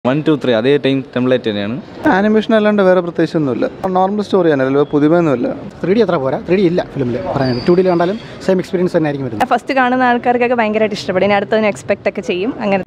one two three അതേ time template തന്നെയാണ് animation അല്ലാണ്ട് വേറെ പ്രത്യേകിച്ചൊന്നുമില്ല നോർമൽ സ്റ്റോറിയാണ് അതിൽ പുതുമയൊന്നുമില്ല ത്രീ ഡി അത്ര പോരാ ത്രീ ഡി ഇല്ല ഫിലിമിൽ പറയാൻ ടു ഡിയിൽ കണ്ടാലും സെയിം എക്സ്പീരിയൻസ് തന്നെ ആയിരിക്കും വരുന്നത് ഫസ്റ്റ് കാണുന്ന ആൾക്കാർക്കൊക്കെ ഭയങ്കരമായിട്ട് ഇഷ്ടപ്പെടും ഇനി അടുത്തതിന് എക്സ്പെക്റ്റ് ഒക്കെ ചെയ്യും അങ്ങനെ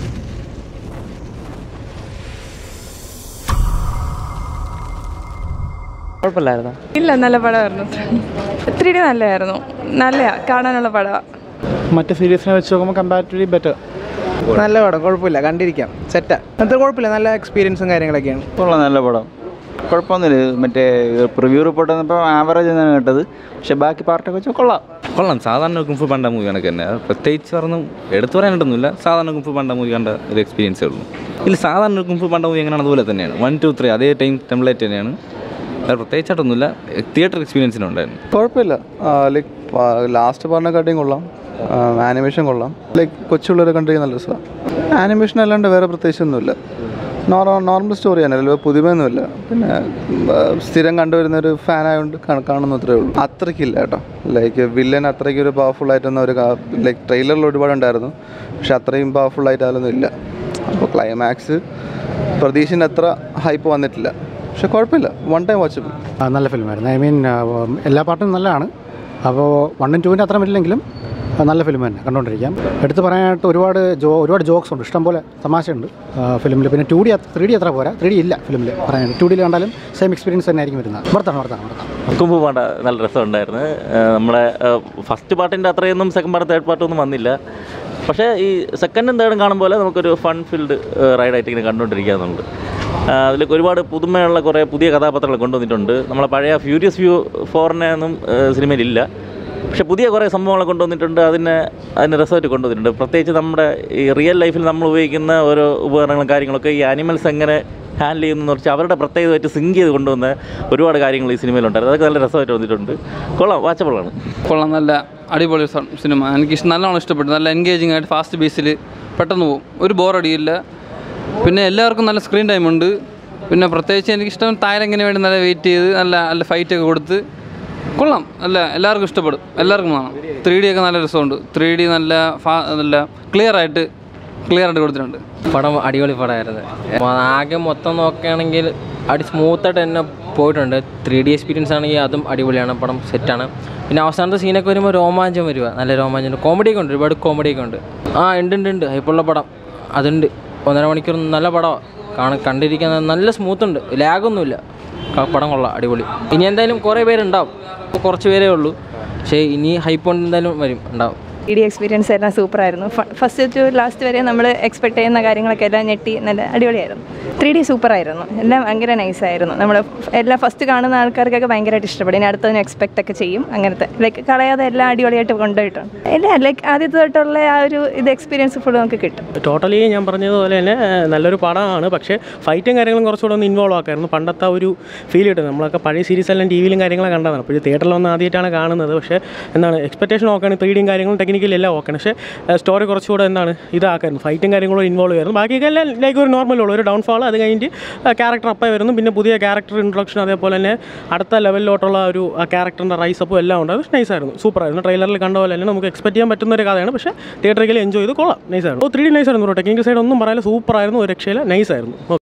കുഴപ്പമില്ലായിരുന്നോ ഇല്ല നല്ല പടമായിരുന്നു ത്രീ ഡി നല്ലതായിരുന്നു നല്ലയാ കാണാനുള്ള പടമാണ് മറ്റ് സീരീസിനെ വെച്ച് നോക്കുമ്പോൾ കമ്പാരിറ്റീവ്ലി ബെറ്റർ നല്ല പടം കുഴപ്പമില്ല കണ്ടിരിക്കാം സെറ്റാ അത്ര കുഴപ്പമില്ല നല്ല എക്സ്പീരിയൻസും കാര്യങ്ങളൊക്കെയാണ് കൊള്ളാം നല്ല പടം കുഴപ്പമൊന്നുമില്ല മറ്റേ റിവ്യൂ റിപ്പോർട്ട് വന്നപ്പോൾ ആവറേജ് എന്നാണ് കേട്ടത് പക്ഷെ ബാക്കി പാർട്ടൊക്കെ വെച്ചാൽ കൊള്ളാം കൊള്ളാം സാധാരണ കുംഫു പണ്ട മൂവി കണക്ക് തന്നെ അത് പ്രത്യേകിച്ച് പറഞ്ഞു എടുത്തു പറയാനായിട്ടൊന്നുമില്ല സാധാരണ കുംഫു പണ്ട മൂവി കണ്ട ഒരു എക്സ്പീരിയൻസേ ഉള്ളൂ ഇതിൽ സാധാരണ കുംഫു പണ്ട മൂവി എങ്ങനെയാണ് അതുപോലെ തന്നെയാണ് വൺ ടു ത്രീ അതേ ടൈം ടെംപ്ലേറ്റ് തന്നെയാണ് അത് പ്രത്യേകിച്ചായിട്ടൊന്നുമില്ല തിയേറ്റർ എക്സ്പീരിയൻസിനുണ്ടായിരുന്നു കുഴപ്പമില്ല ലൈക്ക് ലാസ്റ്റ് പറഞ്ഞ കൊള്ളാം ആനിമേഷൻ കൊള്ളാം ലൈക്ക് കൊച്ചുള്ളവരെ കണ്ടു നല്ല രസമാണ് ആനിമേഷൻ അല്ലാണ്ട് വേറെ പ്രത്യേകിച്ചൊന്നുമില്ല നോർമൽ നോർമൽ സ്റ്റോറിയാണ് അതിൽ പുതുമയൊന്നുമില്ല പിന്നെ ആ, സ്ഥിരം കണ്ടുവരുന്ന ഒരു ഫാൻ ആയതുകൊണ്ട് കാണുന്നു അത്രേ ഉള്ളൂ അത്രയ്ക്കില്ല കേട്ടോ ലൈക്ക് വില്ലൻ അത്രയ്ക്ക് ഒരു പവർഫുൾ ആയിട്ടൊന്നും ഒരു ലൈക്ക് ട്രെയിലറിൽ ഒരുപാട് ഉണ്ടായിരുന്നു പക്ഷെ അത്രയും പവർഫുൾ ആയിട്ട് അതൊന്നും ഇല്ല അപ്പോൾ ക്ലൈമാക്സ് പ്രതീക്ഷിൻ്റെ അത്ര ഹൈപ്പ് വന്നിട്ടില്ല പക്ഷെ കുഴപ്പമില്ല വൺ ടൈം വാച്ചബിൾ ആ, നല്ല ഫിലിമായിരുന്നു ഐ മീൻ എല്ലാ പാർട്ടും നല്ലതാണ് അപ്പോൾ വണ്ണും ടൂവിൻ്റെ അത്ര വരില്ലെങ്കിലും ആ, നല്ല ഫിലിം തന്നെ കണ്ടുകൊണ്ടിരിക്കാം എടുത്ത് പറയാനായിട്ട് ഒരുപാട് ജോ ഒരുപാട് ജോക്സ് ഉണ്ട് ഇഷ്ടംപോലെ തമാശയുണ്ട് ഫിലിമിൽ പിന്നെ ടു ഡി ത്രീ ഡി അത്ര പോരാ ത്രീ ഡി ഇല്ല ഫിലിമിൽ പറയാനായിട്ട് ടു ഡിയിൽ കണ്ടാലും സെയിം എക്സ്പീരിയൻസ് തന്നെ ആയിരിക്കും വരുന്നത് വർത്താണ് വർത്താണ് വർത്താണ് കുമ്പ് പാണ്ട നല്ല രസമുണ്ടായിരുന്നു ഏഹ് നമ്മളെ ഫസ്റ്റ് പാർട്ടിൻ്റെ അത്രയൊന്നും സെക്കൻഡ് പാർട്ട് തേർഡ് പാർട്ടൊന്നും വന്നില്ല പക്ഷേ ഈ സെക്കൻഡും തേർഡും കാണുമ്പോൾ നമുക്കൊരു ഫൺ ഫീൽഡ് റൈഡായിട്ട് ഇങ്ങനെ കണ്ടുകൊണ്ടിരിക്കാമെന്നുണ്ട് അതിലേക്ക് ഒരുപാട് പുതുമയുള്ള കുറേ പുതിയ കഥാപാത്രങ്ങൾ കൊണ്ടുവന്നിട്ടുണ്ട് നമ്മളെ പഴയ ഫ്യൂരിയസ് വ്യൂ ഫോറിനെ ഒന്നും ഏഹ് സിനിമയിലില്ല പക്ഷേ പുതിയ കുറേ സംഭവങ്ങൾ കൊണ്ടുവന്നിട്ടുണ്ട് അതിനെ അതിന് രസമായിട്ട് കൊണ്ടുവന്നിട്ടുണ്ട് പ്രത്യേകിച്ച് നമ്മുടെ ഈ റിയൽ ലൈഫിൽ നമ്മൾ ഉപയോഗിക്കുന്ന ഓരോ ഉപകരണങ്ങളും കാര്യങ്ങളൊക്കെ ഈ ആനിമൽസ് എങ്ങനെ ഹാൻഡിൽ ചെയ്യുന്നതെന്ന് വെച്ചാൽ അവരുടെ പ്രത്യേകമായിട്ട് സിങ്ക് ചെയ്ത് കൊണ്ടുവന്ന ഒരുപാട് കാര്യങ്ങൾ ഈ സിനിമയിലുണ്ടായിരുന്നു അതൊക്കെ നല്ല രസമായിട്ട് വന്നിട്ടുണ്ട് കൊള്ളാം വാച്ചബിളാണ് കൊള്ളാം നല്ല അടിപൊളി സ- സിനിമ എനിക്ക് ഇഷ്ടം നല്ലോണം ഇഷ്ടപ്പെട്ടു നല്ല എൻഗേജിങ് ആയിട്ട് ഫാസ്റ്റ് ബേസിൽ പെട്ടെന്ന് പോകും ഒരു ബോറടിയില്ല പിന്നെ എല്ലാവർക്കും നല്ല സ്ക്രീൻ ടൈം ഉണ്ട് പിന്നെ പ്രത്യേകിച്ച് എനിക്കിഷ്ടം താരങ്ങിന് വേണ്ടി നല്ല വെയിറ്റ് ചെയ്ത് നല്ല നല്ല ഫൈറ്റ് ഒക്കെ കൊടുത്ത് കൊള്ളാം നല്ല എല്ലാവർക്കും ഇഷ്ടപ്പെടും എല്ലാവർക്കും കാണാം ത്രീ ഡി ഒക്കെ നല്ല രസമുണ്ട് ത്രീ ഡി നല്ല ഫാ നല്ല ക്ലിയർ ആയിട്ട് ക്ലിയർ ആയിട്ട് കൊടുത്തിട്ടുണ്ട് പടം അടിപൊളി പടമായിരുന്നു ആകെ മൊത്തം നോക്കുകയാണെങ്കിൽ അടി സ്മൂത്തായിട്ട് തന്നെ പോയിട്ടുണ്ട് ത്രീ ഡി എക്സ്പീരിയൻസ് ആണെങ്കിൽ അതും അടിപൊളിയാണ് പടം സെറ്റാണ് പിന്നെ അവസാനത്തെ സീനൊക്കെ വരുമ്പോൾ രോമാഞ്ചം വരിക നല്ല രോമാഞ്ചം കോമഡിയൊക്കെ ഉണ്ട് ഒരുപാട് കോമഡിയൊക്കെ ഉണ്ട് ആ ഉണ്ട് ഉണ്ട് ഉണ്ട് ഹൈപ്പുള്ള പടം അതുണ്ട് ഒന്നര മണിക്കൂർ നല്ല പടമാണ് കാണാൻ കണ്ടിരിക്കാൻ നല്ല സ്മൂത്ത് ഉണ്ട് ലാഗൊന്നുമില്ല ക- പടം കൊള്ളാം അടിപൊളി ഇനി എന്തായാലും കുറേ പേരുണ്ടാവും ഇപ്പോൾ കുറച്ച് പേരേ ഉള്ളൂ പക്ഷേ ഇനി ഹൈപ്പ് കൊണ്ട് എന്തായാലും വരും ഉണ്ടാവും ത്രീ ഡി എക്സ്പീരിയൻസ് എല്ലാം സൂപ്പറായിരുന്നു ഫസ്റ്റ് ടു ലാസ്റ്റ് വരെ നമ്മൾ എക്സ്പെക്ട് ചെയ്യുന്ന കാര്യങ്ങളൊക്കെ എല്ലാം ഞെട്ടി നല്ല അടിപൊളിയായിരുന്നു ത്രീ ഡി സൂപ്പറായിരുന്നു എല്ലാം ഭയങ്കര നൈസായിരുന്നു നമ്മൾ എല്ലാം ഫസ്റ്റ് കാണുന്ന ആൾക്കാർക്കൊക്കെ ഭയങ്കരമായിട്ട് ഇഷ്ടപ്പെടും ഇനി അടുത്തതിന് എക്സ്പെക്റ്റ് ഒക്കെ ചെയ്യും അങ്ങനത്തെ ലൈക്ക് കളയാതെ എല്ലാം അടിപൊളിയായിട്ട് കൊണ്ടുപോയിട്ടുണ്ട് ഇല്ല ലൈക്ക് ആദ്യത്തെ തൊട്ടുള്ള ആ ഒരു ഇത് എക്സ്പീരിയൻസ് ഫുൾ നമുക്ക് കിട്ടും ടോട്ടലി ഞാൻ പറഞ്ഞതുപോലെ തന്നെ ഏഹ്, നല്ലൊരു പടമാണ് പക്ഷേ ഫൈറ്റും കാര്യങ്ങളും കുറച്ചുകൂടെ ഒന്ന് ഇൻവോൾവ് ആക്കായിരുന്നു പണ്ടത്തെ ആ ഒരു ഫീൽ കിട്ടുന്നത് നമ്മളൊക്കെ പഴയ സീരീസ് എല്ലാം ടി വിയിലും കാര്യങ്ങളും കണ്ടതാണ് അപ്പോൾ തിയേറ്ററിൽ വന്ന് ആദ്യമായിട്ടാണ് കാണുന്നത് പക്ഷേ എന്താണ് എക്സ്പെക്ടേഷൻ നോക്കുകയാണെങ്കിൽ ത്രീ ഡിയും കാര്യങ്ങളും ടെക്നിക്കലി എല്ലാം ഓക്കെ പക്ഷേ സ്റ്റോറി കുറച്ചുകൂടെ എന്താണ് ഇതാക്കായിരുന്നു ഫൈറ്റും കാര്യങ്ങളും ഇൻവോൾവ് ആയിരുന്നു ബാക്കിയൊക്കെ എല്ലാം ലൈക്ക് ഒരു നോർമൽ ഉള്ളൂ ഒരു ഡൗൺഫാൾ അത് കഴിഞ്ഞിട്ട് ക്യാരക്ടർ അപ്പേ വരുന്നു പിന്നെ പുതിയ ക്യാരക്ടർ ഇൻട്രൊഡക്ഷൻ അതേപോലെ തന്നെ അടുത്ത ലെവലിലോട്ടുള്ള ഒരു ക്യാരക്ടറിൻ്റെ റൈസ് അപ്പും എല്ലാം ഉണ്ട് അത് നൈസായിരുന്നു സൂപ്പറായിരുന്നു ട്രെയിലറിൽ കണ്ട പോലെ തന്നെ നമുക്ക് എക്സ്പെക്ട് ചെയ്യാൻ പറ്റുന്ന ഒരു കഥയാണ് പക്ഷേ തിയേറ്ററിൽ എൻജോയ് ചെയ്ത് കൊള്ളാം നൈസായിരുന്നു ഓ ത്രീ ഡി നൈസായിരുന്നു ടെക്നിക്കൽ സൈഡ് ഒന്നും പറയാൻ സൂപ്പറായിരുന്നു ഒരു രക്ഷയില്ല നൈസായിരുന്നു